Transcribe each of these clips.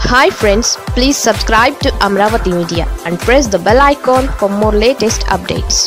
hi friends please subscribe to Amaravati media and press the bell icon for more latest updates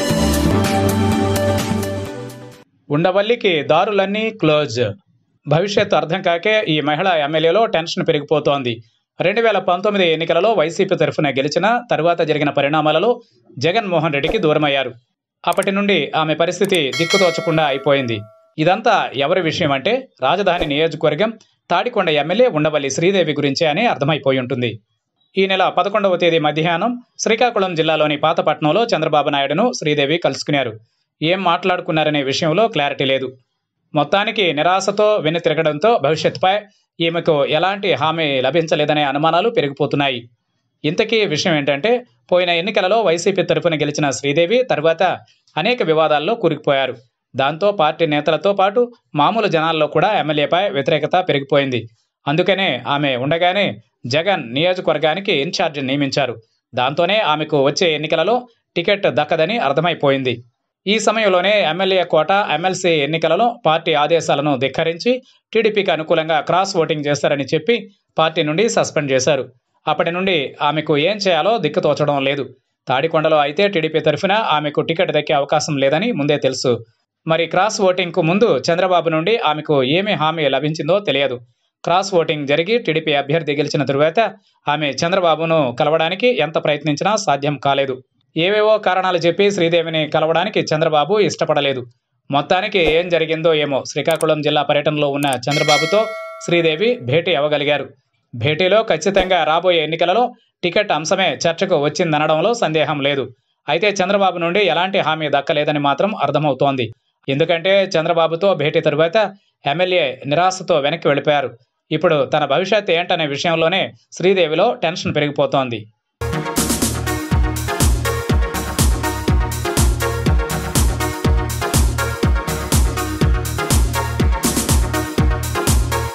ఉండవల్లికి దారులన్నీ close భవిష్యత్తు అర్థం కాకే ఈ మహిళా ఎమ్మెల్యేలో టెన్షన్ పెరిగిపోతోంది రెండు వేల పంతొమ్మిది ఎన్నికలలో వైసీపీ తరఫున గెలిచిన తరువాత జరిగిన పరిణామాలలో జగన్మోహన్ రెడ్డికి దూరమయ్యారు అప్పటి నుండి ఆమె పరిస్థితి దిక్కుతోచకుండా అయిపోయింది ఇదంతా ఎవరి విషయం అంటే రాజధాని నియోజకవర్గం తాడికొండ ఎమ్మెల్యే ఉండవల్లి శ్రీదేవి గురించే అని అర్థమైపోయి ఉంటుంది ఈ నెల పదకొండవ తేదీ మధ్యాహ్నం శ్రీకాకుళం జిల్లాలోని పాతపట్నంలో చంద్రబాబు నాయుడును శ్రీదేవి కలుసుకున్నారు ఏం మాట్లాడుకున్నారనే విషయంలో క్లారిటీ లేదు మొత్తానికి నిరాశతో వెనుతిరగడంతో భవిష్యత్తుపై ఈమెకు ఎలాంటి హామీ లభించలేదనే అనుమానాలు పెరిగిపోతున్నాయి ఇంతకీ విషయం ఏంటంటే పోయిన ఎన్నికలలో వైసీపీ తరఫున గెలిచిన శ్రీదేవి తర్వాత అనేక వివాదాల్లో కూరుకుపోయారు దాంతో పార్టీ నేతలతో పాటు మామూలు జనాల్లో కూడా ఎమ్మెల్యేపై వ్యతిరేకత పెరిగిపోయింది అందుకనే ఆమె ఉండగానే జగన్ నియోజకవర్గానికి ఇన్ఛార్జ్ నియమించారు దాంతోనే ఆమెకు వచ్చే ఎన్నికలలో టికెట్ దక్కదని అర్థమైపోయింది ఈ సమయంలోనే ఎమ్మెల్యే కోట ఎమ్మెల్సీ ఎన్నికలలో పార్టీ ఆదేశాలను ధిక్కరించి టీడీపీకి అనుకూలంగా క్రాస్ ఓటింగ్ చేస్తారని చెప్పి పార్టీ నుండి సస్పెండ్ చేశారు అప్పటి నుండి ఆమెకు ఏం చేయాలో దిక్కుతోచడం లేదు తాడికొండలో అయితే టీడీపీ తరఫున ఆమెకు టికెట్ దక్కే అవకాశం లేదని ముందే తెలుసు మరి క్రాస్ ఓటింగ్కు ముందు చంద్రబాబు నుండి ఆమెకు ఏమి హామీ లభించిందో తెలియదు క్రాస్ ఓటింగ్ జరిగి టీడీపీ అభ్యర్థి గెలిచిన తరువాత ఆమె చంద్రబాబును కలవడానికి ఎంత ప్రయత్నించినా సాధ్యం కాలేదు ఏవేవో కారణాలు చెప్పి శ్రీదేవిని కలవడానికి చంద్రబాబు ఇష్టపడలేదు మొత్తానికి ఏం జరిగిందో ఏమో శ్రీకాకుళం జిల్లా పర్యటనలో ఉన్న చంద్రబాబుతో శ్రీదేవి భేటీ అవ్వగలిగారు భేటీలో ఖచ్చితంగా రాబోయే ఎన్నికలలో టికెట్ అంశమే చర్చకు వచ్చిందనడంలో సందేహం లేదు అయితే చంద్రబాబు నుండి ఎలాంటి హామీ దక్కలేదని మాత్రం అర్థమవుతోంది ఎందుకంటే చంద్రబాబుతో భేటీ తరువాత ఎమ్మెల్యే నిరాశతో వెనక్కి వెళ్ళిపోయారు ఇప్పుడు తన భవిష్యత్ ఏంటనే విషయంలోనే శ్రీదేవిలో టెన్షన్ పెరిగిపోతోంది